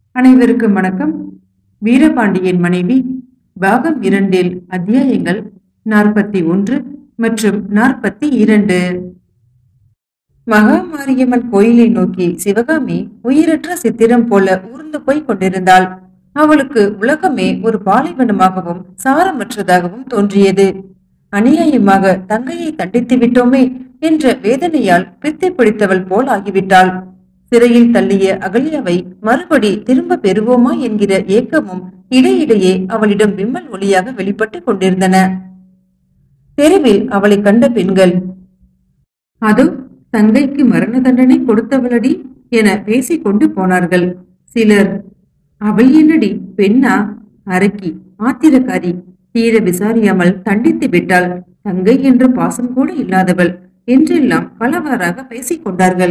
அனைவருக்கும் வணக்கம் வீரபாண்டியன் மனைவி பாகம் இரண்டில் அத்தியாயங்கள் நாற்பத்தி ஒன்று மற்றும் நாற்பத்தி இரண்டு மகாமாரியம்மன் கோயிலை நோக்கி சிவகாமி உயிரற்ற சித்திரம் போல ஊர்ந்து போய் கொண்டிருந்தாள் அவளுக்கு உலகமே ஒரு பாலைவனமாகவும் சாரமற்றதாகவும் தோன்றியது அநியாயமாக தங்கையை தண்டித்து விட்டோமே என்ற வேதனையால் பித்தை பிடித்தவள் போல் ஆகிவிட்டாள் சிறையில் தள்ளிய அகல்யாவை மறுபடி திரும்ப பெறுவோமா என்கிற ஏக்கமும் இடையிடையே அவளிடம் விம்மல் ஒளியாக வெளிப்பட்டுக் கொண்டிருந்தன தெருவில் அவளை கண்ட பெண்கள் அதோ தங்கைக்கு மரண தண்டனை கொடுத்தவளடி என பேசிக் கொண்டு போனார்கள் சிலர் அவள் என்னடி பெண்ணா அரக்கி ஆத்திரக்காரி தீர விசாரியாமல் தண்டித்து விட்டாள் தங்கை என்ற பாசம் கூட இல்லாதவள் என்றெல்லாம் பலவாறாக பேசிக் கொண்டார்கள்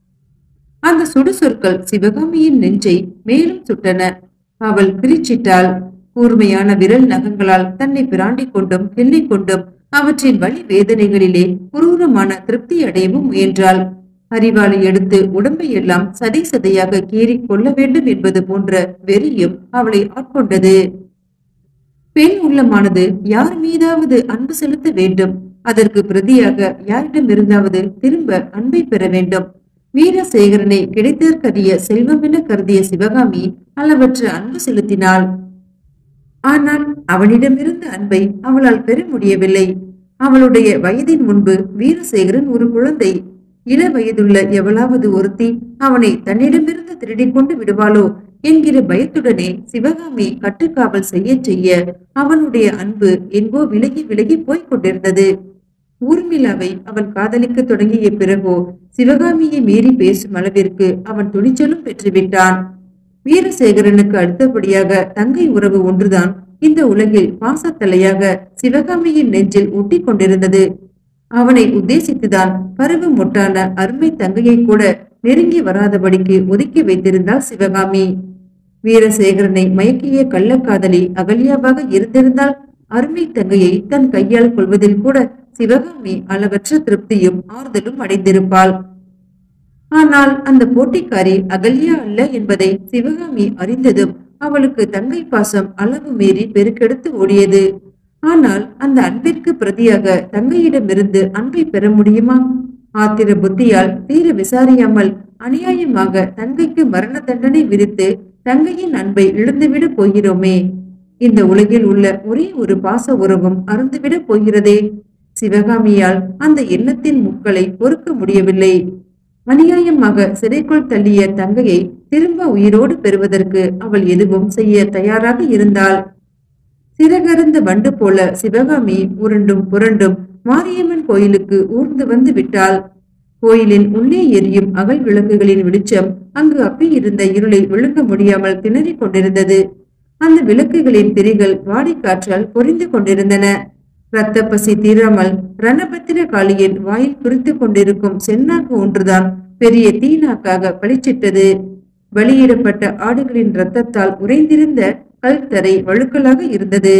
அந்த சுடு சொற்கள் சிவகாமியின் நெஞ்சை மேலும் சுட்டன அவள் கிரிச்சிட்டாள் கூர்மையான விரல் நகங்களால் தன்னை பிராண்டிக் கொண்டும் கிள்ளிக் கொண்டும் அவற்றின் வழி வேதனைகளிலே குரூரமான திருப்தி அடையவும் முயன்றாள் அறிவாளை எடுத்து உடம்பை எல்லாம் சதை சதையாக கீறி கொள்ள வேண்டும் என்பது போன்ற வெறியும் அவளை ஆட்கொண்டது பெண் உள்ளமானது யார் மீதாவது அன்பு செலுத்த வேண்டும் அதற்கு பிரதியாக யாரிடம் இருந்தாவது திரும்ப அன்பை பெற வேண்டும் வீரசேகரனை கிடைத்தற்கரிய செல்வம் என கருதிய சிவகாமி அளவற்ற அன்பு செலுத்தினாள் ஆனால் அவனிடமிருந்த அன்பை அவளால் பெற முடியவில்லை அவளுடைய வயதின் முன்பு வீரசேகரன் ஒரு குழந்தை இள வயதுள்ள எவளாவது ஒருத்தி அவனை தன்னிடமிருந்து திருடிக் கொண்டு விடுவாளோ என்கிற பயத்துடனே சிவகாமி கட்டுக்காவல் செய்ய செய்ய அவனுடைய அன்பு எங்கோ விலகி விலகி போய்க் கொண்டிருந்தது ஊர்மிளாவை அவன் காதலிக்க தொடங்கிய பிறகோ சிவகாமியை மீறி பேசும் அளவிற்கு அவன் துணிச்சலும் பெற்றுவிட்டான் வீரசேகரனுக்கு அடுத்தபடியாக தங்கை உறவு ஒன்றுதான் இந்த உலகில் பாசத்தலையாக சிவகாமியின் நெஞ்சில் ஒட்டி கொண்டிருந்தது அவனை உத்தேசித்துதான் பருவ மொட்டான அருமை தங்கையை கூட நெருங்கி வராதபடிக்கு ஒதுக்கி வைத்திருந்தாள் சிவகாமி வீரசேகரனை மயக்கிய கள்ளக்காதலி அகல்யாவாக இருந்திருந்தால் அருமை தங்கையை தன் கையால் கொள்வதில் கூட சிவகாமி அளவற்ற திருப்தியும் ஆறுதலும் அடைந்திருப்பாள் ஆனால் அந்த போட்டிக்காரி அகல்யா அல்ல என்பதை சிவகாமி அறிந்ததும் அவளுக்கு தங்கை பாசம் அளவு மீறி பெருக்கெடுத்து ஓடியது ஆனால் அந்த அன்பிற்கு பிரதியாக தங்கையிடமிருந்து அன்பை பெற முடியுமா ஆத்திர புத்தியால் தீர விசாரியாமல் அநியாயமாக தங்கைக்கு மரண தண்டனை விதித்து தங்கையின் அன்பை இழந்துவிடப் போகிறோமே இந்த உலகில் உள்ள ஒரே ஒரு பாச உறவும் அருந்துவிடப் போகிறதே சிவகாமியால் அந்த எண்ணத்தின் முக்களை பொறுக்க முடியவில்லை அநியாயமாக சிறைக்குள் தள்ளிய தங்கையை திரும்ப உயிரோடு பெறுவதற்கு அவள் எதுவும் செய்ய தயாராக இருந்தாள் சிறகருந்த வண்டு போல சிவகாமி உருண்டும் புரண்டும் மாரியம்மன் கோயிலுக்கு ஊர்ந்து வந்து விட்டாள் கோயிலின் உள்ளே எரியும் அகல் விளக்குகளின் வெளிச்சம் அங்கு அப்பி இருந்த இருளை விழுங்க முடியாமல் திணறிக் கொண்டிருந்தது அந்த விளக்குகளின் திரிகள் வாடிக்காற்றால் பொறிந்து கொண்டிருந்தன இரத்த பசி தீராமல் ரணபத்திர காளியின் வாயில் குறித்துக் கொண்டிருக்கும் சென்னாக்கு ஒன்றுதான் பெரிய தீனாக்காக பளிச்சிட்டது வெளியிடப்பட்ட ஆடுகளின் இரத்தத்தால் உறைந்திருந்த கல் தரை வழுக்கலாக இருந்தது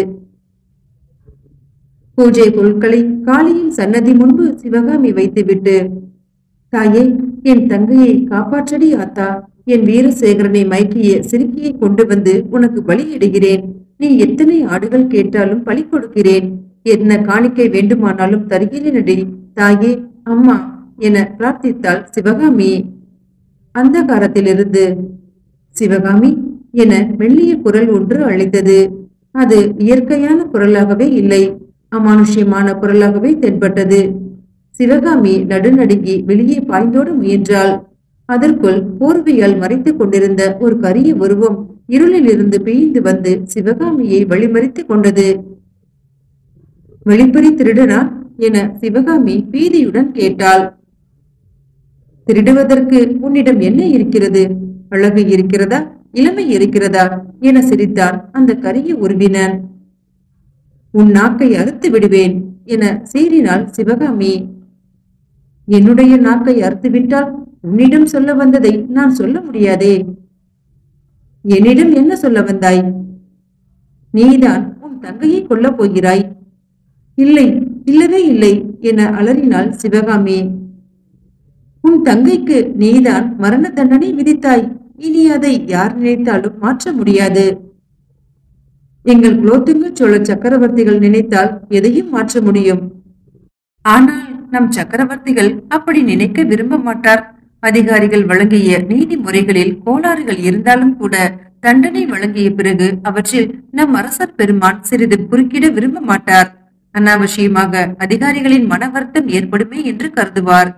பூஜை பொருட்களை காளியின் சன்னதி முன்பு சிவகாமி வைத்துவிட்டு தாயே என் தங்கையை காப்பாற்றடி ஆத்தா என் வீரசேகரனை மயக்கிய சிறுக்கியை கொண்டு வந்து உனக்கு பலியிடுகிறேன் நீ எத்தனை ஆடுகள் கேட்டாலும் பலி கொடுக்கிறேன் என்ன காணிக்கை வேண்டுமானாலும் தருகிறேனடி தாயே அம்மா என பிரார்த்தித்தாள் சிவகாமி அந்த காரத்திலிருந்து சிவகாமி என மெல்லிய குரல் ஒன்று அழைத்தது அது இயற்கையான குரலாகவே இல்லை அமானுஷ்யமான குரலாகவே தென்பட்டது சிவகாமி நடுநடுங்கி வெளியே பாய்ந்தோட முயன்றாள் அதற்குள் போர்வையால் மறைத்துக் கொண்டிருந்த ஒரு கரிய உருவம் இருளில் இருந்து பிய்ந்து வந்து சிவகாமியை வழிமறித்துக் கொண்டது வெளிப்பறி திருடனா என சிவகாமி பீதியுடன் கேட்டாள் திருடுவதற்கு உன்னிடம் என்ன இருக்கிறது அழகு இருக்கிறதா இளமை இருக்கிறதா என சிரித்தான் அந்த கரிய உருவினன் உன் நாக்கை அறுத்து விடுவேன் என சீறினாள் சிவகாமி என்னுடைய நாக்கை அறுத்துவிட்டால் உன்னிடம் சொல்ல வந்ததை நான் சொல்ல முடியாதே என்னிடம் என்ன சொல்ல வந்தாய் நீதான் உன் தங்கையை கொல்லப் போகிறாய் இல்லை இல்லவே இல்லை என அலறினாள் சிவகாமி உன் தங்கைக்கு நீதான் மரண தண்டனை விதித்தாய் இனி அதை யார் நினைத்தாலும் மாற்ற முடியாது எங்கள் குலோத்துங்க சோழ சக்கரவர்த்திகள் நினைத்தால் எதையும் மாற்ற முடியும் ஆனால் நம் சக்கரவர்த்திகள் அப்படி நினைக்க விரும்ப மாட்டார் அதிகாரிகள் வழங்கிய நீதிமுறைகளில் கோளாறுகள் இருந்தாலும் கூட தண்டனை வழங்கிய பிறகு அவற்றில் நம் அரசர் பெருமான் சிறிது குறுக்கிட விரும்ப மாட்டார் அனாவசியமாக அதிகாரிகளின் மன வருத்தம் ஏற்படுமே என்று கருதுவார்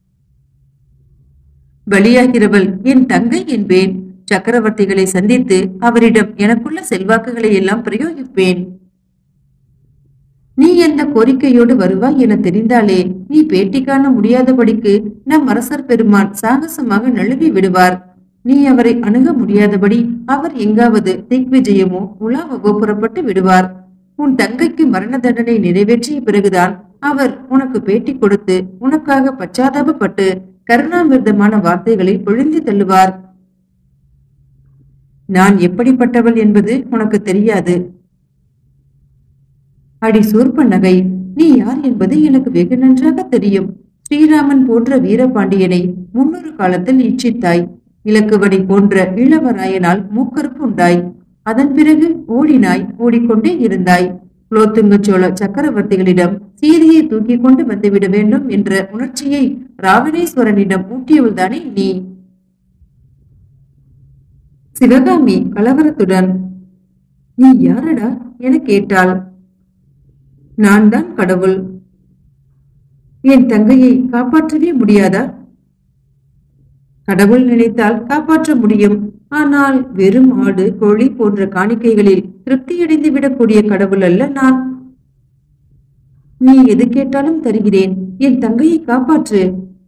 பலியாகிறவள் என் தங்கை என்பேன் சக்கரவர்த்திகளை சந்தித்து அவரிடம் எனக்குள்ள செல்வாக்குகளை எல்லாம் பிரயோகிப்பேன் நீ எந்த கோரிக்கையோடு வருவாய் என தெரிந்தாலே நீ பேட்டி காண முடியாதபடிக்கு நம் அரசர் பெருமான் சாகசமாக நழுவி விடுவார் நீ அவரை அணுக முடியாதபடி அவர் எங்காவது திக்விஜயமோ உலாவவோ புறப்பட்டு விடுவார் உன் தங்கைக்கு மரண தண்டனை நிறைவேற்றிய பிறகுதான் அவர் உனக்கு பேட்டி கொடுத்து உனக்காக பச்சாதாபப்பட்டு கருணாமிர்தமான வார்த்தைகளை பொழிந்து தள்ளுவார் நான் எப்படிப்பட்டவள் என்பது உனக்கு தெரியாது அடி சூர்ப்ப நகை நீ யார் என்பது எனக்கு வெகு நன்றாக தெரியும் ஸ்ரீராமன் போன்ற வீரபாண்டியனை முன்னொரு காலத்தில் இச்சித்தாய் இலக்குவனை போன்ற இளவராயனால் மூக்கறுப்பு உண்டாய் அதன் பிறகு ஓடினாய் ஓடிக்கொண்டே இருந்தாய் குலோத்துங்க சோழ சக்கரவர்த்திகளிடம் சீதையை தூக்கி கொண்டு வந்துவிட வேண்டும் என்ற உணர்ச்சியை ராவணேஸ்வரனிடம் ஊட்டியவள்தானே நீ சிவகாமி கலவரத்துடன் நீ யாரடா என கேட்டாள் நான் தான் கடவுள் என் தங்கையை காப்பாற்றவே முடியாதா கடவுள் நினைத்தால் காப்பாற்ற முடியும் ஆனால் வெறும் ஆடு கோழி போன்ற காணிக்கைகளில் திருப்தியடைந்து விடக்கூடிய கடவுள் அல்ல நான் நீ எது கேட்டாலும் தருகிறேன் என் தங்கையை காப்பாற்று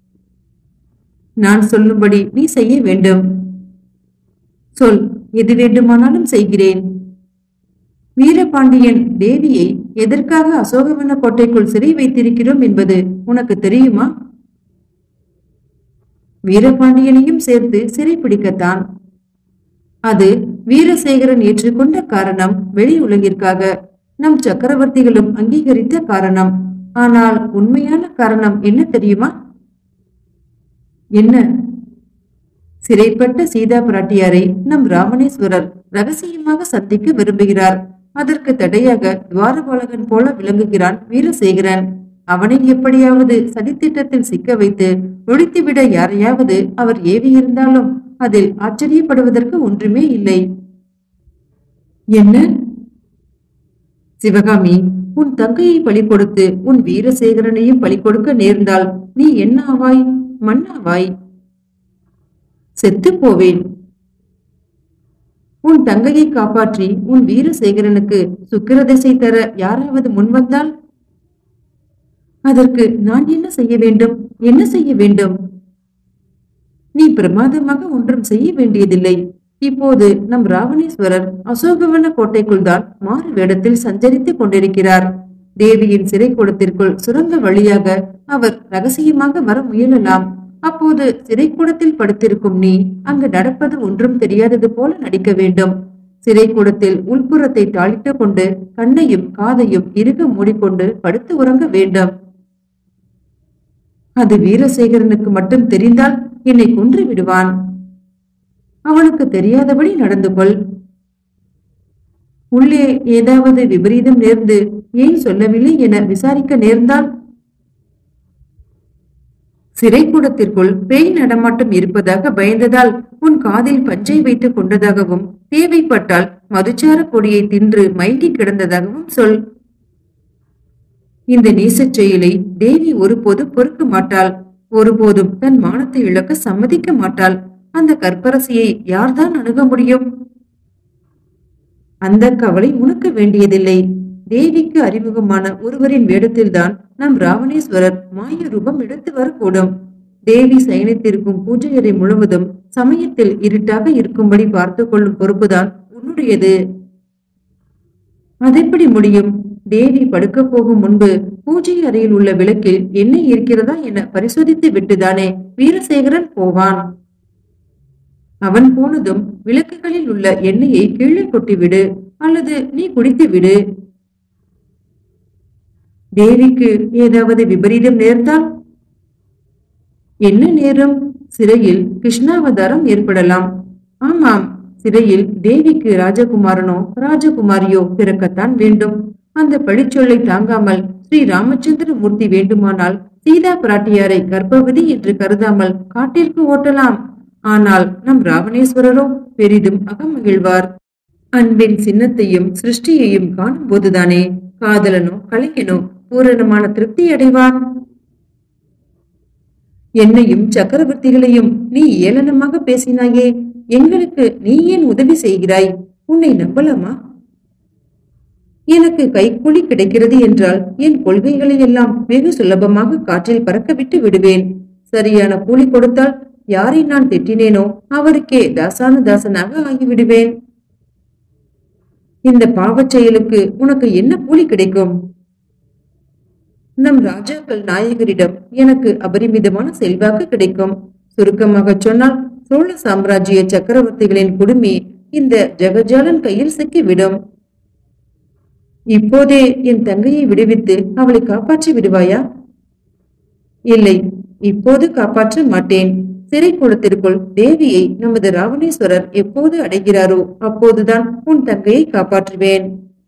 நான் சொல்லும்படி நீ செய்ய வேண்டும் சொல் எது வேண்டுமானாலும் செய்கிறேன் வீரபாண்டியன் தேவியை எதற்காக அசோகவன கோட்டைக்குள் சிறை வைத்திருக்கிறோம் என்பது உனக்கு தெரியுமா வீரபாண்டியனையும் சேர்த்து சிறை பிடிக்கத்தான் அது வீரசேகரன் ஏற்றுக்கொண்ட காரணம் வெளி உலகிற்காக நம் சக்கரவர்த்திகளும் அங்கீகரித்த காரணம் ஆனால் உண்மையான காரணம் என்ன தெரியுமா என்ன சிறைப்பட்ட சீதா பிராட்டியாரை நம் ராமணேஸ்வரர் ரகசியமாக சந்திக்க விரும்புகிறார் அதற்கு தடையாக துவாரபாலகன் போல விளங்குகிறான் வீரசேகரன் அவனை எப்படியாவது சதித்திட்டத்தில் சிக்க வைத்து ஒழித்துவிட யாரையாவது அவர் ஏவி இருந்தாலும் அதில் ஆச்சரியப்படுவதற்கு ஒன்றுமே இல்லை என்ன சிவகாமி உன் தங்கையை பலி கொடுத்து உன் வீரசேகரனையும் பலி கொடுக்க நேர்ந்தால் நீ என்ன ஆவாய் மண்ணாவாய் செத்து போவேன் உன் தங்கையை காப்பாற்றி உன் வீரசேகரனுக்கு சுக்கிரதிசை தர யாராவது முன்வந்தால் அதற்கு நான் என்ன செய்ய வேண்டும் என்ன செய்ய வேண்டும் நீ பிரமாதமாக ஒன்றும் செய்ய வேண்டியதில்லை இப்போது நம் ராவணேஸ்வரர் அசோகவன கோட்டைக்குள் தான் மாறு வேடத்தில் சஞ்சரித்துக் கொண்டிருக்கிறார் தேவியின் சிறை கூடத்திற்குள் சுரங்க வழியாக அவர் ரகசியமாக வர முயலலாம் அப்போது சிறைக்கூடத்தில் படுத்திருக்கும் நீ அங்கு நடப்பது ஒன்றும் தெரியாதது போல நடிக்க வேண்டும் சிறைக்கூடத்தில் உள்புறத்தை தாளிட்டுக் கொண்டு கண்ணையும் காதையும் இறுக மூடிக்கொண்டு படுத்து உறங்க வேண்டும் அது வீரசேகரனுக்கு மட்டும் தெரிந்தால் என்னை கொன்று விடுவான் அவனுக்கு தெரியாதபடி நடந்து கொள் உள்ளே ஏதாவது விபரீதம் நேர்ந்து ஏன் சொல்லவில்லை என விசாரிக்க நேர்ந்தால் சிறைக்கூடத்திற்குள் பேய் நடமாட்டம் இருப்பதாக பயந்ததால் உன் காதில் பஞ்சை வைத்துக் கொண்டதாகவும் தேவைப்பட்டால் மதுச்சார கொடியை தின்று மயங்கி கிடந்ததாகவும் சொல் இந்த நீசச் செயலை தேவி ஒருபோது பொறுக்க மாட்டாள் ஒருபோதும் தன் மானத்தை இழக்க சம்மதிக்க மாட்டாள் அந்த கற்பரசியை யார்தான் அணுக முடியும் அந்த கவலை உனக்கு வேண்டியதில்லை தேவிக்கு அறிமுகமான ஒருவரின் வேடத்தில்தான் நம் ராவணேஸ்வரர் மாய ரூபம் எடுத்து வரக்கூடும் தேவி சயனித்திருக்கும் பூஜை அறை முழுவதும் சமயத்தில் இருட்டாக இருக்கும்படி பார்த்து கொள்ளும் பொறுப்புதான் உன்னுடையது அதெப்படி முடியும் தேவி படுக்க போகும் முன்பு பூஜை அறையில் உள்ள விளக்கில் எண்ணெய் இருக்கிறதா என பரிசோதித்து விட்டுதானே வீரசேகரன் போவான் அவன் போனதும் விளக்குகளில் உள்ள எண்ணெயை கீழே கொட்டிவிடு அல்லது நீ குடித்து விடு தேவிக்கு ஏதாவது விபரீதம் நேர்ந்தால் என்ன நேரும் சிறையில் கிருஷ்ணாவதாரம் ஏற்படலாம் ஆமாம் சிறையில் தேவிக்கு ராஜகுமாரனோ ராஜகுமாரியோ பிறக்கத்தான் வேண்டும் அந்த பழிச்சொல்லை தாங்காமல் ஸ்ரீ ராமச்சந்திர மூர்த்தி வேண்டுமானால் சீதா பிராட்டியாரை கர்ப்பவதி என்று கருதாமல் காட்டிற்கு ஓட்டலாம் ஆனால் நம் ராவணேஸ்வரரோ பெரிதும் அகமகிழ்வார் அன்பின் சின்னத்தையும் சிருஷ்டியையும் காணும் போதுதானே காதலனோ கலைஞனோ பூரணமான திருப்தி அடைவான் என்னையும் சக்கரவர்த்திகளையும் நீ ஏளனமாக பேசினாயே எங்களுக்கு நீ ஏன் உதவி செய்கிறாய் உன்னை நம்பலாமா எனக்கு கைக்கூலி கிடைக்கிறது என்றால் என் கொள்கைகளை எல்லாம் வெகு சுலபமாக காற்றில் பறக்க விட்டு விடுவேன் சரியான கூலி கொடுத்தால் யாரை நான் திட்டினேனோ அவருக்கே தாசான தாசனாக ஆகிவிடுவேன் இந்த பாவச் செயலுக்கு உனக்கு என்ன கூலி கிடைக்கும் நம் ராஜாக்கள் நாயகரிடம் எனக்கு அபரிமிதமான செல்வாக்கு கிடைக்கும் சுருக்கமாக சொன்னால் சோழ சாம்ராஜ்ய சக்கரவர்த்திகளின் குடுமி இந்த ஜெகஜாலன் கையில் சிக்கிவிடும் இப்போதே என் தங்கையை விடுவித்து அவளை காப்பாற்றி விடுவாயா இல்லை இப்போது காப்பாற்ற மாட்டேன் சிறை குளத்திற்குள் தேவியை நமது ராவணேஸ்வரர் எப்போது அடைகிறாரோ அப்போதுதான் உன் தங்கையை காப்பாற்றுவேன்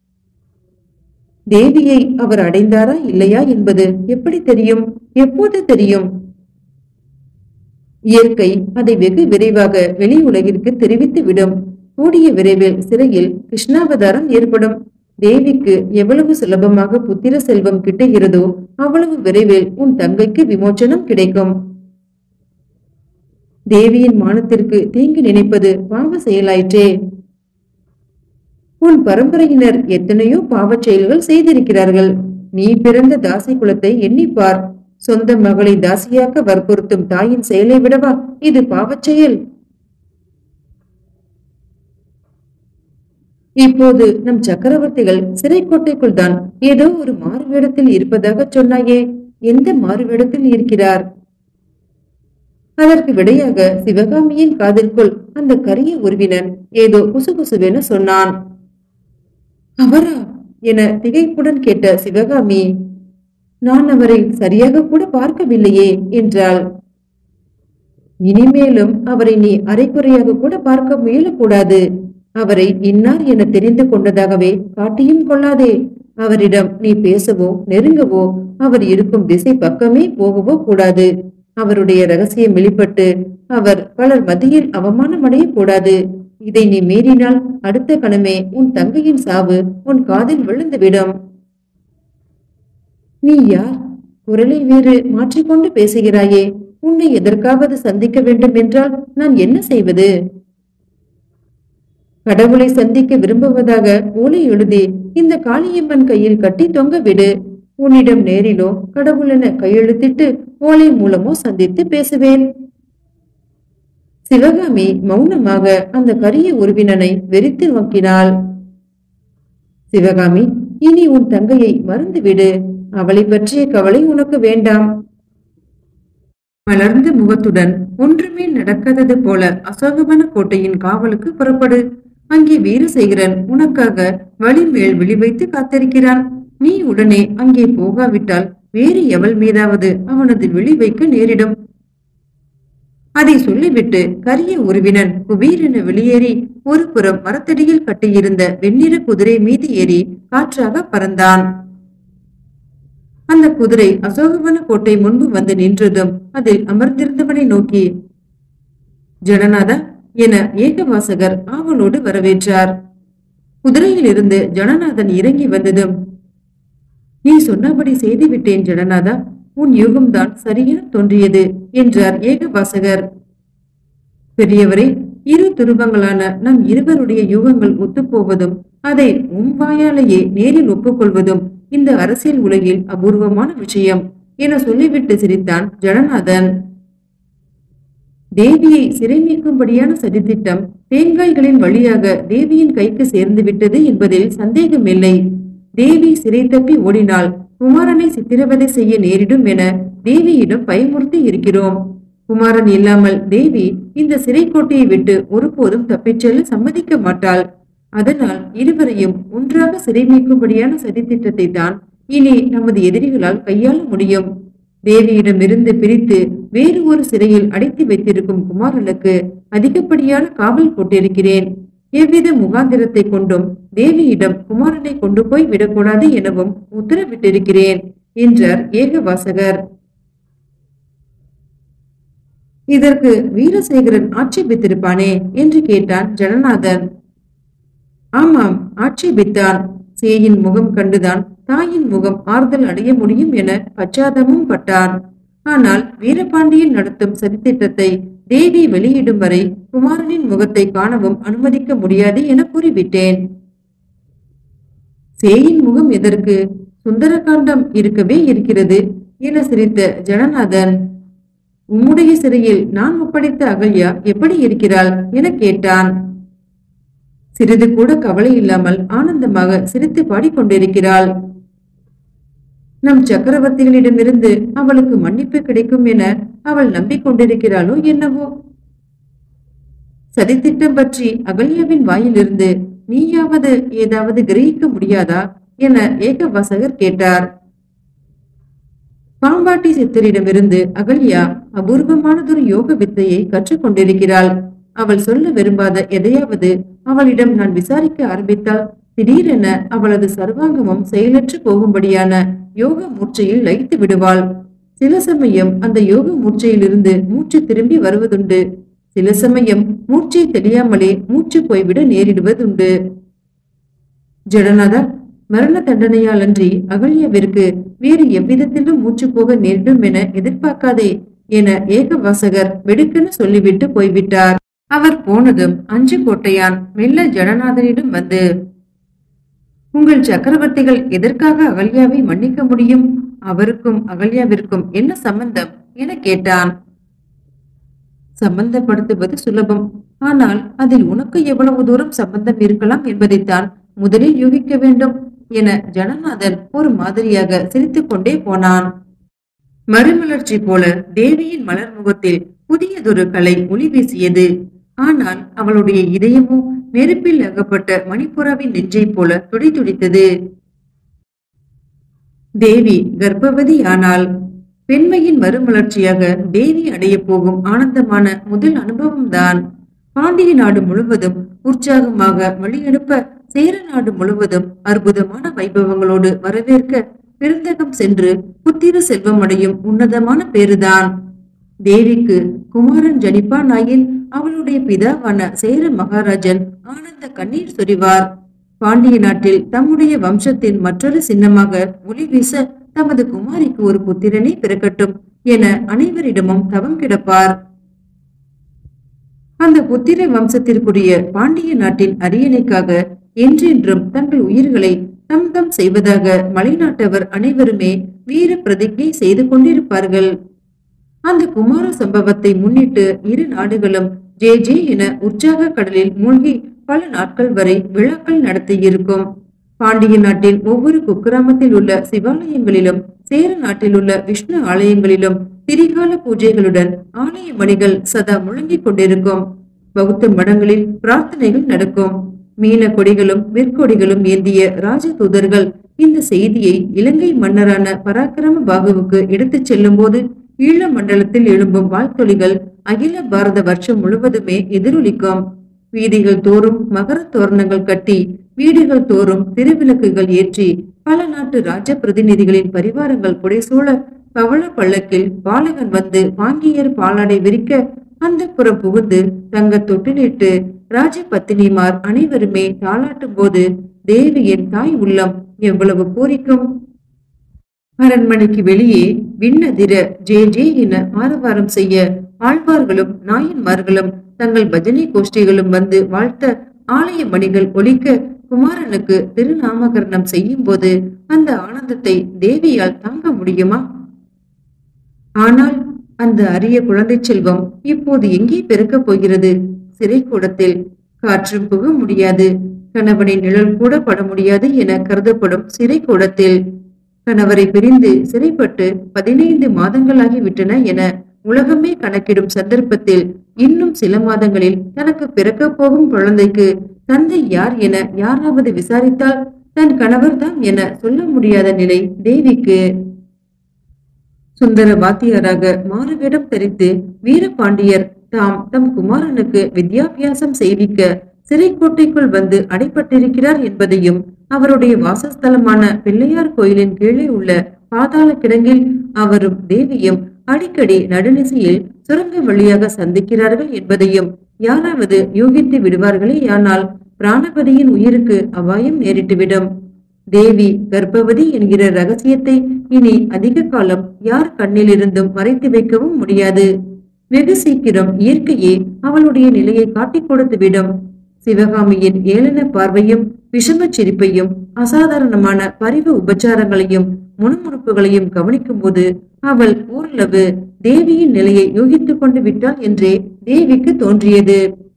தேவியை அவர் அடைந்தாரா இல்லையா என்பது எப்படி தெரியும் எப்போது தெரியும் இயற்கை அதை வெகு விரைவாக வெளி உலகிற்கு தெரிவித்து விடும் கூடிய விரைவில் சிறையில் கிருஷ்ணாவதாரம் ஏற்படும் தேவிக்கு எவ்வளவு சுலபமாக புத்திர செல்வம் கிட்டுகிறதோ அவ்வளவு விரைவில் உன் தங்கைக்கு விமோச்சனம் கிடைக்கும் தேவியின் மானத்திற்கு தீங்கு நினைப்பது பாவ செயலாயிற்றே உன் பரம்பரையினர் எத்தனையோ பாவச் செயல்கள் செய்திருக்கிறார்கள் நீ பிறந்த தாசி குலத்தை எண்ணிப்பார் சொந்த மகளை தாசியாக்க வற்புறுத்தும் தாயின் செயலை விடவா இது பாவச் செயல் இப்போது நம் சக்கரவர்த்திகள் சிறைக்கோட்டைக்குள் தான் ஏதோ ஒரு மாறுவேடத்தில் இருப்பதாக சொன்னாயே எந்த மாறுவேடத்தில் இருக்கிறார் அதற்கு விடையாக சிவகாமியின் காதிற்குள் அந்த கரிய உருவினன் ஏதோ குசுகுசுவென சொன்னான் அவரா என திகைப்புடன் கேட்ட சிவகாமி நான் அவரை சரியாக கூட பார்க்கவில்லையே என்றாள் இனிமேலும் அவரை நீ அரைக்குறையாக கூட பார்க்க முயலக்கூடாது அவரை இன்னார் என தெரிந்து கொண்டதாகவே காட்டியும் கொள்ளாதே அவரிடம் நீ பேசவோ நெருங்கவோ அவர் இருக்கும் திசை பக்கமே போகவோ கூடாது அவருடைய ரகசியம் வெளிப்பட்டு அவர் பலர் மத்தியில் அவமானமடைய கூடாது இதை நீ மீறினால் அடுத்த கணமே உன் தங்கையின் சாவு உன் காதில் விழுந்துவிடும் நீ யார் குரலை வேறு மாற்றிக்கொண்டு பேசுகிறாயே உன்னை எதற்காவது சந்திக்க வேண்டும் என்றால் நான் என்ன செய்வது கடவுளை சந்திக்க விரும்புவதாக ஓலை எழுதி இந்த காளியம்மன் கையில் கட்டி தொங்க விடு உன்னிடம் நேரிலோ கடவுளென கையெழுத்திட்டு ஓலை மூலமோ சந்தித்து பேசுவேன் சிவகாமி மௌனமாக அந்த கரிய உருவினனை வெறித்து நோக்கினாள் சிவகாமி இனி உன் தங்கையை மறந்துவிடு அவளை பற்றிய கவலை உனக்கு வேண்டாம் மலர்ந்த முகத்துடன் ஒன்றுமே நடக்காதது போல அசோகவன கோட்டையின் காவலுக்கு புறப்படு அங்கே வீரசேகரன் உனக்காக வழி மேல் விழி வைத்து காத்திருக்கிறான் நீ உடனே அங்கே போகாவிட்டால் வேறு எவள் மீதாவது அவனது விழி வைக்க நேரிடும் அதை சொல்லிவிட்டு கரிய உருவினன் குபீரென வெளியேறி ஒரு புறம் மரத்தடியில் கட்டியிருந்த வெண்ணிற குதிரை மீது ஏறி காற்றாக பறந்தான் அந்த குதிரை அசோகவன கோட்டை முன்பு வந்து நின்றதும் அதில் அமர்ந்திருந்தவனை நோக்கி ஜனநாதா என ஏகவாசகர் ஆவலோடு வரவேற்றார் குதிரையில் இருந்து ஜனநாதன் இறங்கி வந்ததும் நீ சொன்னபடி செய்துவிட்டேன் ஜனநாதா உன் யூகம்தான் சரியென தோன்றியது என்றார் ஏகவாசகர் பெரியவரே இரு துருவங்களான நம் இருவருடைய யூகங்கள் ஒத்துப்போவதும் அதை உம் வாயாலேயே நேரில் ஒப்புக்கொள்வதும் இந்த அரசியல் உலகில் அபூர்வமான விஷயம் என சொல்லிவிட்டு சிரித்தான் ஜனநாதன் தேவியை சிறை நீக்கும்படியான சதித்திட்டம் தேங்காய்களின் வழியாக தேவியின் கைக்கு சேர்ந்து விட்டது என்பதில் சந்தேகமில்லை தேவி சிறை தப்பி ஓடினால் குமாரனை சித்திரவதை செய்ய நேரிடும் என தேவியிடம் பயமுறுத்தி இருக்கிறோம் குமாரன் இல்லாமல் தேவி இந்த சிறைக்கோட்டையை விட்டு ஒருபோதும் தப்பிச் செல்ல சம்மதிக்க மாட்டாள் அதனால் இருவரையும் ஒன்றாக சிறை மீட்கும்படியான சதித்திட்டத்தை தான் இனி நமது எதிரிகளால் கையாள முடியும் தேவியிடமிருந்து பிரித்து வேறு ஒரு சிறையில் அடைத்து வைத்திருக்கும் குமாரனுக்கு அதிகப்படியான காவல் போட்டிருக்கிறேன் எவ்வித முகாந்திரத்தை கொண்டும் தேவியிடம் குமாரனை கொண்டு போய் விடக்கூடாது எனவும் உத்தரவிட்டிருக்கிறேன் என்றார் ஏகவாசகர் இதற்கு வீரசேகரன் ஆட்சேபித்திருப்பானே என்று கேட்டான் ஜனநாதன் ஆமாம் ஆட்சேபித்தான் சேயின் முகம் கண்டுதான் தாயின் முகம் ஆறுதல் அடைய முடியும் என பச்சாதமும் பட்டான் ஆனால் வீரபாண்டியன் நடத்தும் சதித்திட்டத்தை தேவி வெளியிடும் வரை குமாரனின் முகத்தை காணவும் அனுமதிக்க முடியாது என கூறிவிட்டேன் சேயின் முகம் எதற்கு சுந்தரகாண்டம் இருக்கவே இருக்கிறது என சிரித்த ஜனநாதன் உம்முடைய சிறையில் நான் ஒப்படைத்த அகல்யா எப்படி இருக்கிறாள் என கேட்டான் சிறிது கூட கவலை இல்லாமல் ஆனந்தமாக சிரித்து பாடிக்கொண்டிருக்கிறாள் நம் சக்கரவர்த்திகளிடமிருந்து அவளுக்கு மன்னிப்பு கிடைக்கும் என அவள் நம்பிக்கொண்டிருக்கிறாளோ என்னவோ சதித்திட்டம் பற்றி அகல்யாவின் வாயிலிருந்து நீயாவது ஏதாவது கிரகிக்க முடியாதா என ஏகவாசகர் கேட்டார் பாம்பாட்டி சித்தரிடமிருந்து அகல்யா அபூர்வமானதொரு யோக வித்தையை கற்றுக்கொண்டிருக்கிறாள் அவள் சொல்ல விரும்பாத எதையாவது அவளிடம் நான் விசாரிக்க ஆரம்பித்தால் திடீரென அவளது சர்வாங்கமும் செயலற்று போகும்படியான யோக மூர்ச்சையில் லயித்து விடுவாள் சில சமயம் அந்த யோக மூர்ச்சையிலிருந்து மூச்சு திரும்பி வருவதுண்டு சில சமயம் மூச்சை தெரியாமலே மூச்சு போய்விட நேரிடுவதுண்டு ஜடநாதா மரண தண்டனையாலன்றி அகல்யாவிற்கு வேறு எவ்விதத்திலும் மூச்சு போக நேரிடும் என எதிர்பார்க்காதே என ஏகவாசகர் வெடுக்கென சொல்லிவிட்டு போய்விட்டார் அவர் போனதும் அஞ்சு கோட்டையான் மெல்ல ஜனநாதனிடம் வந்து உங்கள் சக்கரவர்த்திகள் எதற்காக அகல்யாவை மன்னிக்க முடியும் அவருக்கும் அகல்யாவிற்கும் என்ன சம்பந்தம் என கேட்டான் சம்பந்தப்படுத்துவது சுலபம் ஆனால் அதில் உனக்கு எவ்வளவு தூரம் சம்பந்தம் இருக்கலாம் என்பதைத்தான் முதலில் யூகிக்க வேண்டும் என ஜனநாதன் ஒரு மாதிரியாக சிரித்துக் கொண்டே போனான் மறுமலர்ச்சி போல தேவியின் மலர் முகத்தில் புதியதொரு கலை ஒளி வீசியது ஆனால் அவளுடைய இதயமோ நெருப்பில் அகப்பட்ட மணிப்புறாவின் நெஞ்சை போல துடிதுடித்தது தேவி கர்ப்பவதி ஆனால் பெண்மையின் மறுமலர்ச்சியாக தேவி அடைய போகும் ஆனந்தமான முதல் அனுபவம்தான் பாண்டிய நாடு முழுவதும் உற்சாகமாக வழியெடுப்ப சேர நாடு முழுவதும் அற்புதமான வைபவங்களோடு வரவேற்க பெருந்தகம் சென்று புத்திர செல்வம் அடையும் உன்னதமான பேருதான் தேவிக்கு குமாரன் ஜனிப்பானாயின் அவளுடைய பிதாவான சேர மகாராஜன் ஆனந்த கண்ணீர் சொரிவார் பாண்டிய நாட்டில் தம்முடைய வம்சத்தின் மற்றொரு சின்னமாக ஒளி வீச தமது குமாரிக்கு ஒரு புத்திரனே பிறக்கட்டும் என அனைவரிடமும் தவம் கிடப்பார் அந்த புத்திர வம்சத்திற்குரிய பாண்டிய நாட்டின் அரியணைக்காக என்றென்றும் தங்கள் உயிர்களை தம் தம் செய்வதாக மலைநாட்டவர் அனைவருமே வீர பிரதிஜை செய்து கொண்டிருப்பார்கள் அந்த குமார சம்பவத்தை முன்னிட்டு இரு நாடுகளும் ஜே ஜே என உற்சாக கடலில் மூழ்கி பல நாட்கள் வரை விழாக்கள் நடத்தியிருக்கும் பாண்டிய நாட்டின் ஒவ்வொரு குக்கிராமத்தில் உள்ள சிவாலயங்களிலும் சேர நாட்டில் உள்ள விஷ்ணு ஆலயங்களிலும் திரிகால பூஜைகளுடன் ஆலய மணிகள் சதா முழங்கிக் கொண்டிருக்கும் பௌத்த மடங்களில் பிரார்த்தனைகள் நடக்கும் மீன கொடிகளும் விற்கொடிகளும் ஏந்திய ராஜ தூதர்கள் இந்த செய்தியை இலங்கை மன்னரான பராக்கிரம பாகுவுக்கு எடுத்துச் செல்லும் போது ஈழ மண்டலத்தில் எழும்பும் வாழ்த்தொலிகள் அகில பாரத வருஷம் முழுவதுமே எதிரொலிக்கும் வீதிகள் தோறும் மகர தோரணங்கள் கட்டி வீடுகள் தோறும் திருவிளக்குகள் ஏற்றி பல நாட்டு ராஜ பிரதிநிதிகளின் பரிவாரங்கள் புடைசூழ பவள பள்ளக்கில் பாலகன் வந்து பாங்கியர் பாலாடை விரிக்க அந்த புறம் புகுந்து தங்க தொட்டிலிட்டு ராஜ பத்தினிமார் அனைவருமே தாளாட்டும் போது தேவியின் தாய் உள்ளம் எவ்வளவு பூரிக்கும் அரண்மனைக்கு வெளியே விண்ணதிர ஜே ஜே என ஆரவாரம் செய்ய ஆழ்வார்களும் நாயன்மார்களும் தங்கள் பஜனை கோஷ்டிகளும் வந்து வாழ்த்த ஆலய மணிகள் ஒலிக்க குமாரனுக்கு திருநாமகரணம் செய்யும் போது அந்த ஆனந்தத்தை தேவியால் தாங்க முடியுமா ஆனால் அந்த அரிய குழந்தை செல்வம் இப்போது எங்கே பிறக்கப் போகிறது சிறைக்கூடத்தில் காற்றும் புக முடியாது கணவனின் நிழல் கூட பட முடியாது என கருதப்படும் சிறைக்கூடத்தில் கணவரை பிரிந்து சிறைப்பட்டு பதினைந்து மாதங்களாகி விட்டன என உலகமே கணக்கிடும் சந்தர்ப்பத்தில் இன்னும் சில மாதங்களில் தனக்கு பிறக்கப் போகும் குழந்தைக்கு தந்தை யார் என யாராவது விசாரித்தால் தன் கணவர்தான் என சொல்ல முடியாத நிலை தேவிக்கு சுந்தர வாத்தியாராக மாறுவேடம் தரித்து வீரபாண்டியர் தாம் தம் குமாரனுக்கு வித்யாபியாசம் செய்விக்க சிறைக்கோட்டைக்குள் வந்து அடைப்பட்டிருக்கிறார் என்பதையும் அவருடைய வாசஸ்தலமான பிள்ளையார் கோயிலின் கீழே உள்ள பாதாள கிடங்கில் அவரும் தேவியும் அடிக்கடி நடுநிசையில் சுரங்க வழியாக சந்திக்கிறார்கள் என்பதையும் யாராவது யூகித்து விடுவார்களே ஆனால் பிராணபதியின் உயிருக்கு அபாயம் நேரிட்டுவிடும் தேவி கர்ப்பவதி என்கிற ரகசியத்தை இனி அதிக காலம் யார் கண்ணிலிருந்தும் மறைத்து வைக்கவும் முடியாது வெகு சீக்கிரம் இயற்கையே அவளுடைய நிலையை காட்டிக் கொடுத்துவிடும் சிவகாமியின் ஏளன பார்வையும் விஷமச் சிரிப்பையும் அசாதாரணமான பரிவு உபச்சாரங்களையும் முணுமுணுப்புகளையும் கவனிக்கும் போது அவள் ஓரளவு தேவியின் நிலையை யூகித்துக் கொண்டு விட்டாள் என்றே தேவிக்கு தோன்றியது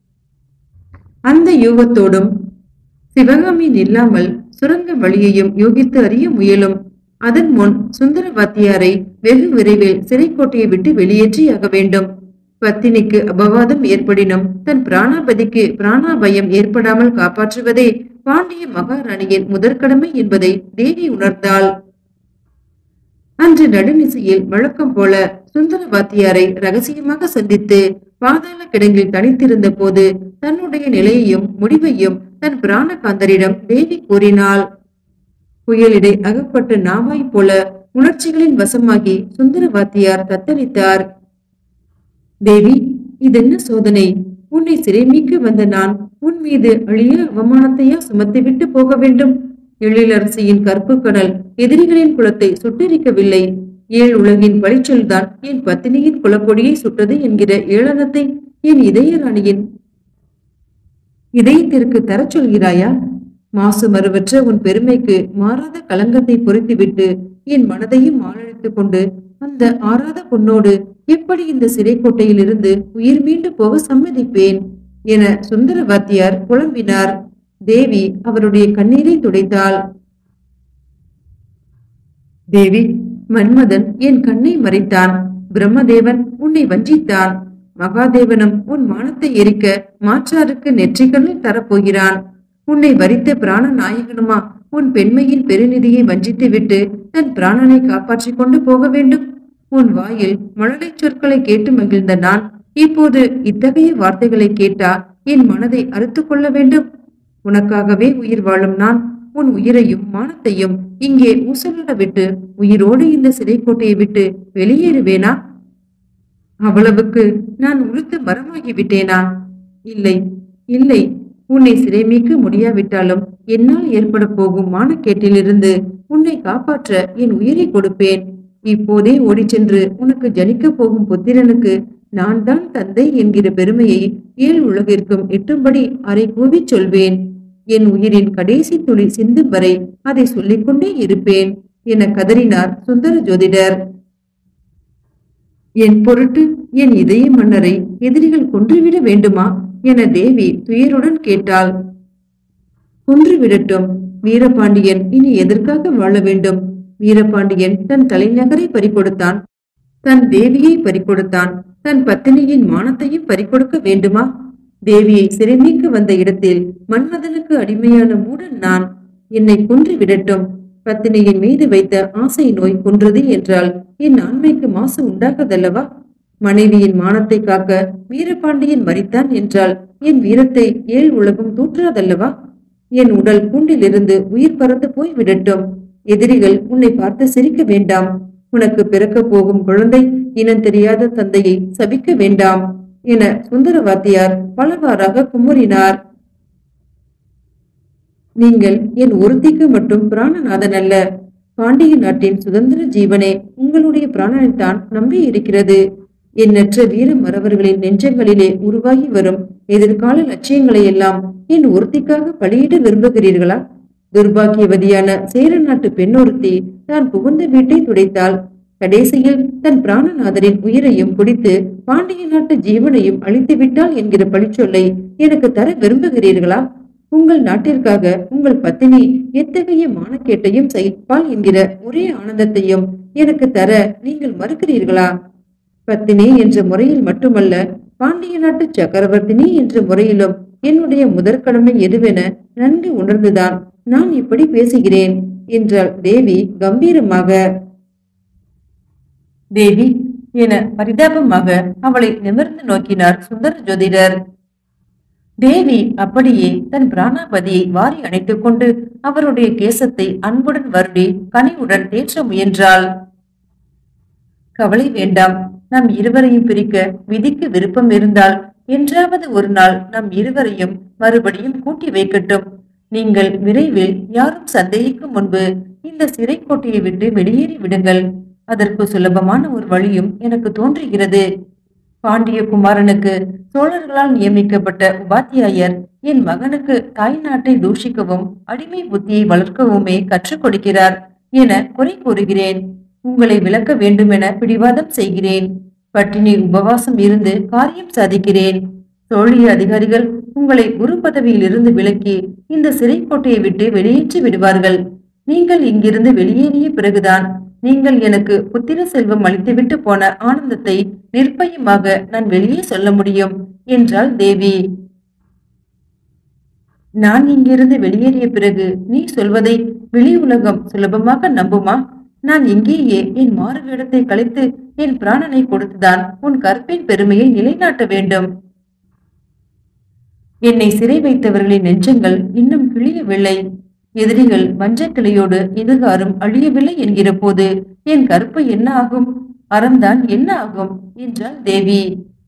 அந்த யூகத்தோடும் சிவகாமி நில்லாமல் சுரங்க வழியையும் யோகித்து அறிய முயலும் அதன் முன் சுந்தர வாத்தியாரை வெகு விரைவில் சிறைக்கோட்டையை விட்டு வெளியேற்றியாக வேண்டும் பத்தினிக்கு அபவாதம் ஏற்படினும் தன் பிராணாபதிக்கு பிராணாபயம் ஏற்படாமல் காப்பாற்றுவதே பாண்டிய மகாராணியின் முதற்கடமை என்பதை தேவி உணர்ந்தாள் அன்று நடுநிசையில் வழக்கம் போல சுந்தர வாத்தியாரை ரகசியமாக சந்தித்து பாதாள கிடங்கில் தனித்திருந்த போது தன்னுடைய நிலையையும் முடிவையும் தன் பிராணகாந்தரிடம் தேவி கூறினாள் புயலிடை அகப்பட்ட நாவாய் போல உணர்ச்சிகளின் வசமாகி சுந்தர வாத்தியார் தத்தளித்தார் தேவி இதென்ன சோதனை உன்னை சிறைமீக்க வந்த நான் உன் மீது அழிய அவமானத்தையா சுமத்திவிட்டு போக வேண்டும் எழிலரசியின் கற்பு கடல் எதிரிகளின் குலத்தை சுட்டெரிக்கவில்லை ஏழ் உலகின் பழிச்சொல்தான் என் பத்தினியின் குலக்கொடியை சுட்டது என்கிற ஏளனத்தை என் இதயராணியின் இதயத்திற்கு தரச் சொல்கிறாயா மாசு மறுவற்ற உன் பெருமைக்கு மாறாத களங்கத்தை பொறித்துவிட்டு என் மனதையும் ஆளழித்துக் கொண்டு அந்த ஆறாத பொன்னோடு எப்படி இந்த சிறைக்கோட்டையில் இருந்து உயிர் மீண்டு போக சம்மதிப்பேன் என சுந்தர வாத்தியார் புலம்பினார் தேவி அவருடைய கண்ணீரை துடைத்தாள் தேவி மன்மதன் என் கண்ணை மறைத்தான் பிரம்மதேவன் உன்னை வஞ்சித்தான் மகாதேவனும் உன் மானத்தை எரிக்க மாற்றாருக்கு நெற்றிக்கண்ணில் தரப்போகிறான் உன்னை வரித்த பிராண நாயகனுமா உன் பெண்மையின் பெருநிதியை வஞ்சித்து விட்டு தன் பிராணனை காப்பாற்றிக் கொண்டு போக வேண்டும் உன் வாயில் மழலை சொற்களை கேட்டு மகிழ்ந்த நான் இப்போது இத்தகைய வார்த்தைகளை கேட்டா என் மனதை அறுத்துக் கொள்ள வேண்டும் உனக்காகவே உயிர் வாழும் நான் உன் உயிரையும் மானத்தையும் இங்கே ஊசலிட விட்டு உயிரோடு இந்த சிறைக்கோட்டையை விட்டு வெளியேறுவேனா அவ்வளவுக்கு நான் உளுத்த மரமாகி விட்டேனா இல்லை இல்லை உன்னை சிறைமீக்க முடியாவிட்டாலும் என்னால் ஏற்பட போகும் மானக்கேட்டிலிருந்து உன்னை காப்பாற்ற என் உயிரை கொடுப்பேன் இப்போதே ஓடிச் சென்று உனக்கு ஜனிக்கப் போகும் புத்திரனுக்கு நான் தான் தந்தை என்கிற பெருமையை ஏழு உலகிற்கும் எட்டும்படி அரை கூவிச் சொல்வேன் என் உயிரின் கடைசி துளி சிந்தும் வரை அதை சொல்லிக்கொண்டே இருப்பேன் என கதறினார் சுந்தர ஜோதிடர் என் பொருட்டு என் இதய மன்னரை எதிரிகள் கொன்றுவிட வேண்டுமா என தேவி துயருடன் கேட்டாள் கொன்றுவிடட்டும் வீரபாண்டியன் இனி எதற்காக வாழ வேண்டும் வீரபாண்டியன் தன் தலைநகரை பறிகொடுத்தான் தன் தேவியை பறிகொடுத்தான் தன் பத்தினியின் மானத்தையும் பறிகொடுக்க வேண்டுமா தேவியை சிறைமீக்க வந்த இடத்தில் மன்மதனுக்கு அடிமையான மூடன் நான் என்னை கொன்று விடட்டும் பத்தினியின் மீது வைத்த ஆசை நோய் கொன்றது என்றால் என் ஆண்மைக்கு மாசு உண்டாகதல்லவா மனைவியின் மானத்தை காக்க வீரபாண்டியன் மறித்தான் என்றால் என் வீரத்தை ஏழ் உலகம் தூற்றாதல்லவா என் உடல் கூண்டிலிருந்து உயிர் பறந்து போய் விடட்டும் எதிரிகள் உன்னை பார்த்து சிரிக்க வேண்டாம் உனக்கு பிறக்க போகும் குழந்தை இனம் தெரியாத தந்தையை சபிக்க வேண்டாம் என சுந்தர வாத்தியார் பலவாறாக குமுறினார் நீங்கள் என் ஒருத்திக்கு மட்டும் பிராணநாதன் அல்ல பாண்டிய நாட்டின் சுதந்திர ஜீவனே உங்களுடைய பிராணனைத்தான் நம்பி இருக்கிறது எண்ணற்ற வீர மறவர்களின் நெஞ்சங்களிலே உருவாகி வரும் எதிர்கால லட்சியங்களை எல்லாம் என் ஒருத்திக்காக பலியிட விரும்புகிறீர்களா துர்பாக்கியவதியான சேர நாட்டு பெண்ணொருத்தி தான் புகுந்த வீட்டை துடைத்தாள் கடைசியில் தன் பிராணநாதரின் உயிரையும் குடித்து பாண்டிய நாட்டு ஜீவனையும் அழித்து விட்டாள் என்கிற பழிச்சொல்லை எனக்கு தர விரும்புகிறீர்களா உங்கள் நாட்டிற்காக உங்கள் பத்தினி எத்தகைய மானக்கேட்டையும் சகிப்பாள் என்கிற ஒரே ஆனந்தத்தையும் எனக்கு தர நீங்கள் மறுக்கிறீர்களா பத்தினி என்ற முறையில் மட்டுமல்ல பாண்டிய நாட்டு சக்கரவர்த்தினி என்ற முறையிலும் என்னுடைய முதற்கடமை எதுவென நன்கு உணர்ந்துதான் நான் இப்படி பேசுகிறேன் என்றாள் தேவி கம்பீரமாக தேவி என பரிதாபமாக அவளை நிமிர்ந்து நோக்கினார் சுந்தர ஜோதிடர் தேவி அப்படியே தன் பிராணாபதியை வாரி அணைத்துக் கொண்டு அவருடைய கேசத்தை அன்புடன் வருடி கனிவுடன் தேற்ற முயன்றாள் கவலை வேண்டாம் நம் இருவரையும் பிரிக்க விதிக்கு விருப்பம் இருந்தால் என்றாவது ஒரு நாள் நம் இருவரையும் மறுபடியும் கூட்டி வைக்கட்டும் நீங்கள் விரைவில் யாரும் சந்தேகிக்கும் முன்பு இந்த சிறைக்கோட்டையை விட்டு வெளியேறி விடுங்கள் அதற்கு சுலபமான ஒரு வழியும் எனக்கு தோன்றுகிறது பாண்டிய குமாரனுக்கு சோழர்களால் நியமிக்கப்பட்ட உபாத்தியாயர் என் மகனுக்கு தாய் நாட்டை தூஷிக்கவும் அடிமை புத்தியை வளர்க்கவுமே கற்றுக் கொடுக்கிறார் என குறை கூறுகிறேன் உங்களை விளக்க வேண்டுமென பிடிவாதம் செய்கிறேன் பட்டினி உபவாசம் இருந்து காரியம் சாதிக்கிறேன் தோழிய அதிகாரிகள் உங்களை குரு பதவியிலிருந்து விலக்கி இந்த சிறைக்கோட்டையை விட்டு வெளியேற்றி விடுவார்கள் நீங்கள் இங்கிருந்து வெளியேறிய பிறகுதான் நீங்கள் எனக்கு புத்திர செல்வம் அளித்துவிட்டு போன ஆனந்தத்தை நிர்பயமாக நான் வெளியே சொல்ல முடியும் என்றாள் தேவி நான் இங்கிருந்து வெளியேறிய பிறகு நீ சொல்வதை வெளி உலகம் சுலபமாக நம்புமா நான் இங்கேயே என் மாறு வேடத்தை கழித்து என் பிராணனை கொடுத்துதான் உன் கற்பின் பெருமையை நிலைநாட்ட வேண்டும் என்னை சிறை வைத்தவர்களின் நெஞ்சங்கள் இன்னும் கிளியவில்லை எதிரிகள் வஞ்சக்கிளையோடு எதிர்காரும் அழியவில்லை என்கிற போது என் கருப்பு என்ன ஆகும் அறம்தான் என்ன ஆகும் என்றாள் தேவி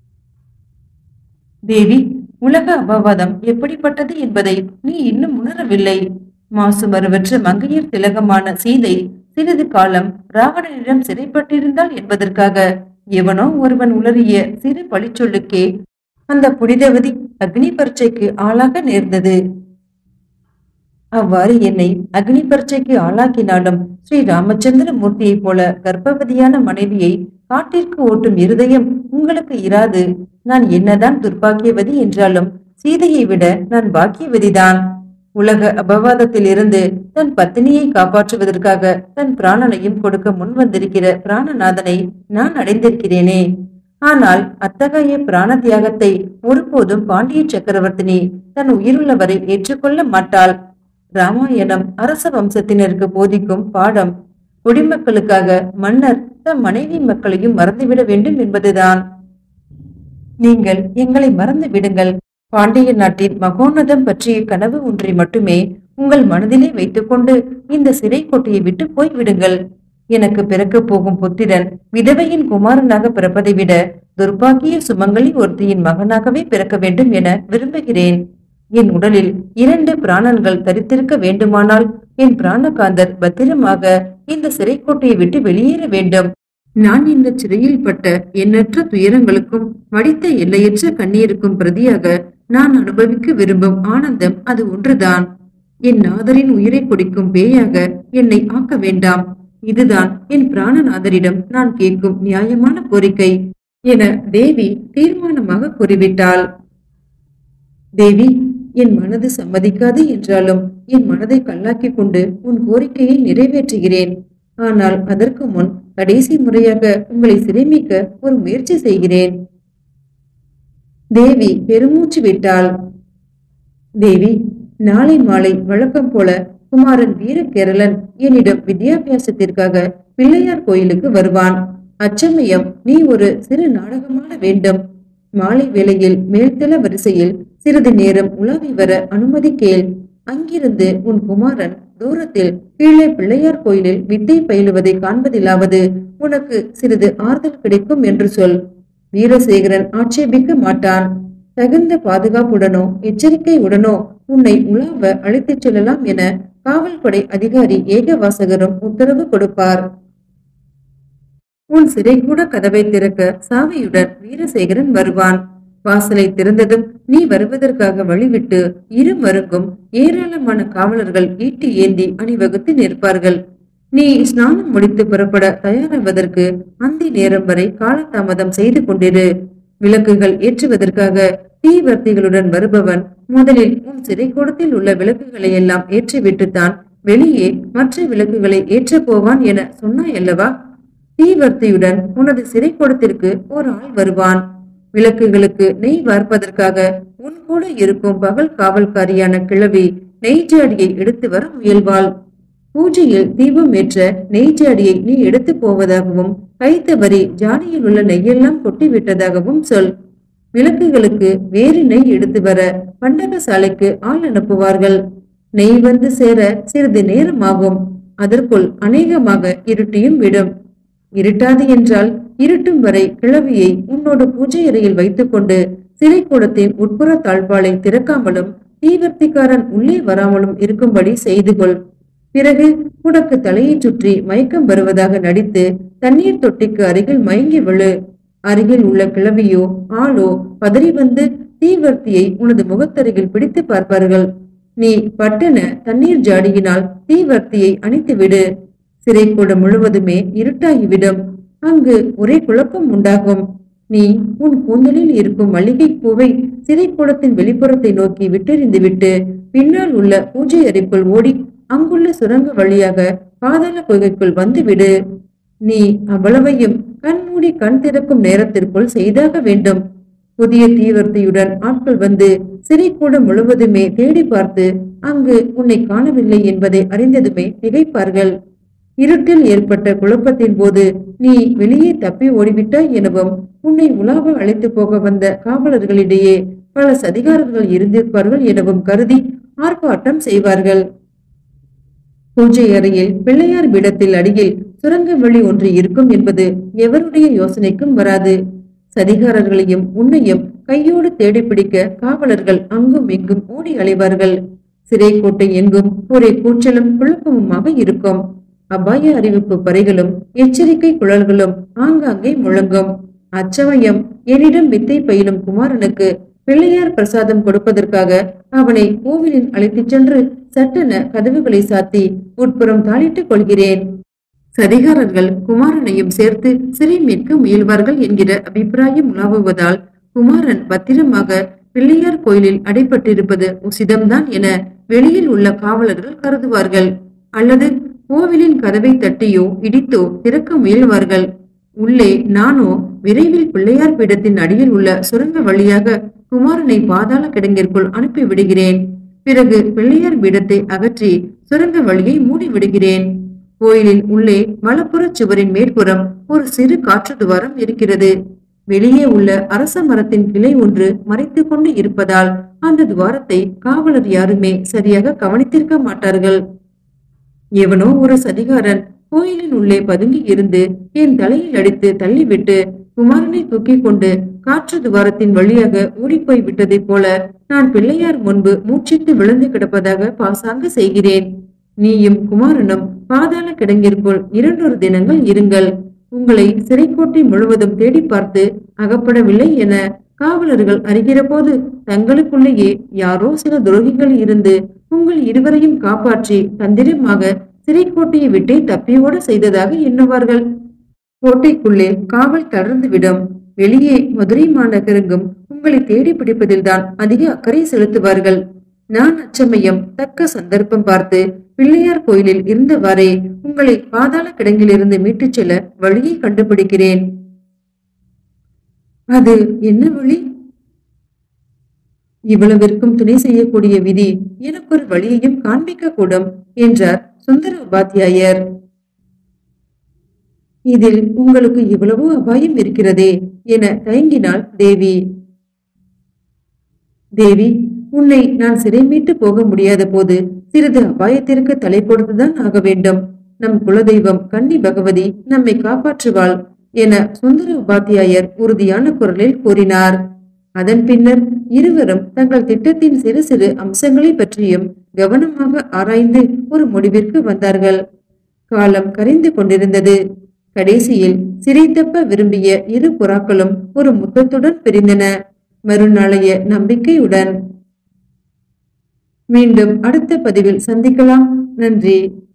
தேவி உலக அபவாதம் எப்படிப்பட்டது என்பதை நீ இன்னும் உணரவில்லை மாசு மறுவற்ற மங்கையர் திலகமான சீதை சிறிது காலம் ராவணனிடம் சிறைப்பட்டிருந்தாள் என்பதற்காக எவனோ ஒருவன் உளறிய சிறு பழிச்சொல்லுக்கே அந்த புனிதவதி அக்னி பரீட்சைக்கு ஆளாக நேர்ந்தது அவ்வாறு என்னை அக்னி பரீட்சைக்கு ஆளாக்கினாலும் ஸ்ரீ ராமச்சந்திர மூர்த்தியைப் போல கர்ப்பவதியான மனைவியை காட்டிற்கு ஓட்டும் இருதயம் உங்களுக்கு இராது நான் என்னதான் துர்பாக்கியவதி என்றாலும் சீதையை விட நான் பாக்கியவதிதான் உலக அபவாதத்தில் இருந்து தன் பத்தினியை காப்பாற்றுவதற்காக தன் பிராணனையும் கொடுக்க முன் வந்திருக்கிற பிராணநாதனை நான் அடைந்திருக்கிறேனே ஆனால் அத்தகைய பிராண தியாகத்தை ஒருபோதும் பாண்டிய சக்கரவர்த்தினி தன் உயிருள்ளவரை ஏற்றுக்கொள்ள மாட்டாள் ராமாயணம் அரச வம்சத்தினருக்கு போதிக்கும் பாடம் குடிமக்களுக்காக மன்னர் தம் மனைவி மக்களையும் மறந்துவிட வேண்டும் என்பதுதான் நீங்கள் எங்களை மறந்து விடுங்கள் பாண்டிய நாட்டின் மகோன்னதம் பற்றிய கனவு ஒன்றை மட்டுமே உங்கள் மனதிலே வைத்துக்கொண்டு இந்த சிறை கோட்டையை விட்டு போய்விடுங்கள் எனக்கு பிறக்கப் போகும் புத்திரன் விதவையின் குமாரனாக பிறப்பதை விட துர்பாக்கிய சுமங்கலி ஒருத்தியின் மகனாகவே பிறக்க வேண்டும் என விரும்புகிறேன் என் உடலில் இரண்டு பிராணன்கள் தரித்திருக்க வேண்டுமானால் என் பிராணகாந்தர் பத்திரமாக இந்த சிறைக்கோட்டையை விட்டு வெளியேற வேண்டும் நான் இந்த சிறையில் பட்ட எண்ணற்ற துயரங்களுக்கும் வடித்த எல்லையற்ற கண்ணீருக்கும் பிரதியாக நான் அனுபவிக்க விரும்பும் ஆனந்தம் அது ஒன்றுதான் என் நாதரின் உயிரை குடிக்கும் பேயாக என்னை ஆக்க வேண்டாம் இதுதான் என் பிராணநாதரிடம் நான் கேட்கும் நியாயமான கோரிக்கை என தேவி தீர்மானமாக கூறிவிட்டாள் தேவி என் மனது சம்மதிக்காது என்றாலும் என் மனதை கல்லாக்கிக் கொண்டு உன் கோரிக்கையை நிறைவேற்றுகிறேன் ஆனால் அதற்கு முன் கடைசி முறையாக உங்களை சிறைமிக்க ஒரு முயற்சி செய்கிறேன் தேவி பெருமூச்சு விட்டாள் தேவி நாளை மாலை வழக்கம் போல குமாரன் வீரகேரளன் என்னிடம் வித்யாபியாசத்திற்காக பிள்ளையார் கோயிலுக்கு வருவான் அச்சமயம் நீ ஒரு சிறு நாடகமாட வேண்டும் மாலை வேளையில் மேல்தள வரிசையில் சிறிது நேரம் உலாவி வர அனுமதி கேள் அங்கிருந்து உன் குமாரன் தூரத்தில் கீழே பிள்ளையார் கோயிலில் வித்தை பயிலுவதை காண்பதிலாவது உனக்கு சிறிது ஆறுதல் கிடைக்கும் என்று சொல் வீரசேகரன் ஆட்சேபிக்க மாட்டான் தகுந்த பாதுகாப்புடனோ எச்சரிக்கையுடனோ உன்னை உலாவ அழைத்துச் செல்லலாம் என காவல்படை அதிகாரி ஏகவாசகரும் உத்தரவு கொடுப்பார் உன் சிறை கூட கதவை திறக்க சாவியுடன் வீரசேகரன் வருவான் வாசலை திறந்ததும் நீ வருவதற்காக வழிவிட்டு இரு மருங்கும் ஏராளமான காவலர்கள் ஈட்டி ஏந்தி அணிவகுத்து நிற்பார்கள் நீ ஸ்நானம் முடித்து புறப்பட தயாராவதற்கு அந்தி நேரம் வரை காலதாமதம் செய்து கொண்டிரு விளக்குகள் ஏற்றுவதற்காக தீவர்த்திகளுடன் வருபவன் முதலில் உன் சிறைக்கூடத்தில் உள்ள விளக்குகளை எல்லாம் ஏற்றிவிட்டுத்தான் வெளியே மற்ற விளக்குகளை ஏற்றப் போவான் என சொன்னாயல்லவா தீவர்த்தியுடன் உனது சிறைக்கூடத்திற்கு ஒரு ஆள் வருவான் விளக்குகளுக்கு நெய் வார்ப்பதற்காக உன் கூட இருக்கும் பகல் காவல்காரியான கிழவி நெய் ஜாடியை எடுத்து வர முயல்வாள் பூஜையில் தீபம் ஏற்ற நெய் ஜாடியை நீ எடுத்து போவதாகவும் கை தவறி ஜாடியில் உள்ள நெய்யெல்லாம் கொட்டி விட்டதாகவும் சொல் விளக்குகளுக்கு வேறு நெய் எடுத்து வர பண்டகசாலைக்கு ஆள் அனுப்புவார்கள் நெய் வந்து சேர சிறிது நேரமாகும் அதற்குள் அநேகமாக இருட்டியும் விடும் இருட்டாது என்றால் இருட்டும் வரை கிழவியை உன்னோடு பூஜை அறையில் வைத்துக்கொண்டு சிறைக்கூடத்தின் உட்புற தாழ்பாலை திறக்காமலும் தீவர்த்திக்காரன் உள்ளே வராமலும் இருக்கும்படி செய்து கொள் பிறகு உனக்கு தலையை சுற்றி மயக்கம் வருவதாக நடித்து தண்ணீர் தொட்டிக்கு அருகில் மயங்கி விழு அருகில் உள்ள கிழவியோ ஆளோ பதறி வந்து தீவர்த்தியை உனது முகத்தருகில் பிடித்து பார்ப்பார்கள் நீ பட்டென தண்ணீர் ஜாடியினால் தீவர்த்தியை அணைத்து விடு சிறைக்கூடம் முழுவதுமே இருட்டாகிவிடும் அங்கு ஒரே குழப்பம் உண்டாகும் நீ உன் கூந்தலில் இருக்கும் மல்லிகை பூவை சிறைக்கூடத்தின் வெளிப்புறத்தை நோக்கி விட்டெறிந்து விட்டு பின்னால் உள்ள பூஜை அறைக்குள் ஓடி அங்குள்ள சுரங்க வழியாக பாதாள குகைக்குள் வந்துவிடு நீ அவ்வளவையும் கண் மூடி கண் திறக்கும் நேரத்திற்குள் செய்தாக வேண்டும் புதிய தீவிரத்தையுடன் ஆட்கள் வந்து சிறைக்கூடம் முழுவதுமே தேடி பார்த்து அங்கு உன்னை காணவில்லை என்பதை அறிந்ததுமே திகைப்பார்கள் இருட்டில் ஏற்பட்ட குழப்பத்தின் போது நீ வெளியே தப்பி ஓடிவிட்டாய் எனவும் உன்னை உலாவ அழைத்து போக வந்த காவலர்களிடையே பல சதிகாரர்கள் இருந்திருப்பார்கள் எனவும் கருதி ஆர்ப்பாட்டம் செய்வார்கள் பூஜை அறையில் பிள்ளையார் பீடத்தில் அடியில் சுரங்க வழி ஒன்று இருக்கும் என்பது எவருடைய யோசனைக்கும் வராது சதிகாரர்களையும் உன்னையும் கையோடு தேடி பிடிக்க காவலர்கள் அங்கும் இங்கும் ஓடி அலைவார்கள் சிறை கோட்டை எங்கும் ஒரே கூச்சலும் குழப்பமுமாக இருக்கும் அபாய அறிவிப்பு பறைகளும் எச்சரிக்கை குழல்களும் ஆங்காங்கே முழங்கும் அச்சமயம் என்னிடம் வித்தை பயிலும் குமாரனுக்கு பிள்ளையார் பிரசாதம் கொடுப்பதற்காக அவனை கோவிலில் அழைத்துச் சென்று சட்டென கதவுகளை சாத்தி உட்புறம் தாளிட்டுக் கொள்கிறேன் சதிகாரர்கள் குமாரனையும் சேர்த்து சிறை மீட்க முயல்வார்கள் என்கிற அபிப்பிராயம் உலாவுவதால் குமாரன் பத்திரமாக பிள்ளையார் கோயிலில் அடைப்பட்டிருப்பது உசிதம்தான் என வெளியில் உள்ள காவலர்கள் கருதுவார்கள் அல்லது கோவிலின் கதவை தட்டியோ இடித்தோ திறக்க முயல்வார்கள் உள்ளே நானோ விரைவில் பிள்ளையார் பீடத்தின் அடியில் உள்ள சுரங்க வழியாக குமாரனை பாதாள கிடங்கிற்குள் அனுப்பி விடுகிறேன் பிறகு பிள்ளையார் பீடத்தை அகற்றி சுரங்க வழியை மூடி விடுகிறேன் கோயிலின் உள்ளே வலப்புறச் சுவரின் மேற்புறம் ஒரு சிறு காற்று துவாரம் இருக்கிறது வெளியே உள்ள அரச மரத்தின் கிளை ஒன்று மறைத்துக் கொண்டு இருப்பதால் அந்த துவாரத்தை காவலர் யாருமே சரியாக கவனித்திருக்க மாட்டார்கள் எவனோ ஒரு சதிகாரன் கோயிலின் உள்ளே பதுங்கி இருந்து என் தலையில் அடித்து தள்ளிவிட்டு குமாரனை தூக்கிக் கொண்டு காற்று துவாரத்தின் வழியாக ஓடிப்போய் விட்டதைப் போல நான் பிள்ளையார் முன்பு மூச்சிட்டு விழுந்து கிடப்பதாக பாசாங்க செய்கிறேன் நீயும் குமாரனும் பாதாள கிடங்கிற்குள் இரண்டொரு தினங்கள் இருங்கள் உங்களை சிறைக்கோட்டை முழுவதும் தேடி பார்த்து அகப்படவில்லை என காவலர்கள் அறிகிற போது தங்களுக்குள்ளேயே யாரோ சில துரோகிகள் இருந்து உங்கள் இருவரையும் காப்பாற்றி தந்திரமாக சிறைக்கோட்டையை விட்டே தப்பியோட செய்ததாக எண்ணுவார்கள் கோட்டைக்குள்ளே காவல் தளர்ந்துவிடும் வெளியே மதுரை மாநகரெங்கும் உங்களை தேடி பிடிப்பதில்தான் அதிக அக்கறை செலுத்துவார்கள் நான் அச்சமயம் தக்க சந்தர்ப்பம் பார்த்து பிள்ளையார் கோயிலில் இருந்தவாறே உங்களை பாதாள கிடங்கிலிருந்து மீட்டுச் செல்ல வழியை கண்டுபிடிக்கிறேன் அது என்ன வழி இவ்வளவிற்கும் துணை செய்யக்கூடிய விதி எனக்கு ஒரு வழியையும் காண்பிக்க கூடும் என்றார் சுந்தர உபாத்தியாயர் இதில் உங்களுக்கு இவ்வளவோ அபாயம் இருக்கிறதே என தயங்கினாள் தேவி தேவி உன்னை நான் சிறை மீட்டு போக முடியாத போது சிறிது அபாயத்திற்கு தலை கொடுத்துதான் ஆக வேண்டும் நம் குலதெய்வம் கன்னி பகவதி நம்மை காப்பாற்றுவாள் என சுந்தர உபாத்தியாயர் உறுதியான குரலில் கூறினார் அதன் பின்னர் இருவரும் தங்கள் திட்டத்தின் சிறு சிறு அம்சங்களை பற்றியும் கவனமாக ஆராய்ந்து ஒரு முடிவிற்கு வந்தார்கள் காலம் கரைந்து கொண்டிருந்தது கடைசியில் சிறை தப்ப விரும்பிய இரு புறாக்களும் ஒரு முத்தத்துடன் பிரிந்தன மறுநாளைய நம்பிக்கையுடன் மீண்டும் அடுத்த பதிவில் சந்திக்கலாம் நன்றி